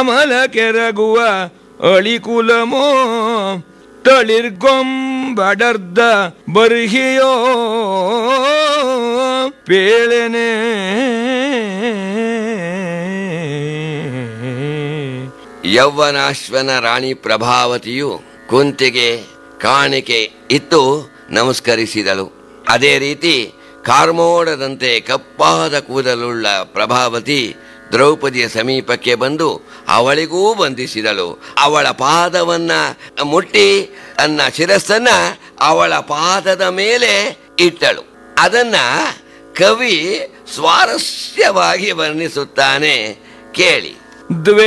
ಅಮಲ ಕೆರಗುವ ಅಳಿಕುಲಮೋ ತಳಿರ್ಗೊಂಬಡರ್ದ ಬರ್ಹಿಯೋ ಪೇಳೆನೆ ಯೌವನಾಶ್ವನ ರಾಣಿ ಪ್ರಭಾವತಿಯು ಕುಂತಿಗೆ ಕಾಣಿಕೆ ಇತ್ತು ನಮಸ್ಕರಿಸಿದಳು ಅದೇ ರೀತಿ ಕಾರ್ಮೋಡದಂತೆ ಕಪ್ಪಾದ ಕೂದಲುಳ್ಳ ಪ್ರಭಾವತಿ ದ್ರೌಪದಿಯ ಸಮೀಪಕ್ಕೆ ಬಂದು ಅವಳಿಗೂ ಬಂಧಿಸಿದಳು ಅವಳ ಪಾದವನ್ನ ಮುಟ್ಟಿ ತನ್ನ ಶಿರಸ್ಸನ್ನ ಅವಳ ಪಾದದ ಮೇಲೆ ಇಟ್ಟಳು ಅದನ್ನ ಕವಿ ಸ್ವಾರಸ್ಯವಾಗಿ ವರ್ಣಿಸುತ್ತಾನೆ ಕೇಳಿ ದ್ವೇ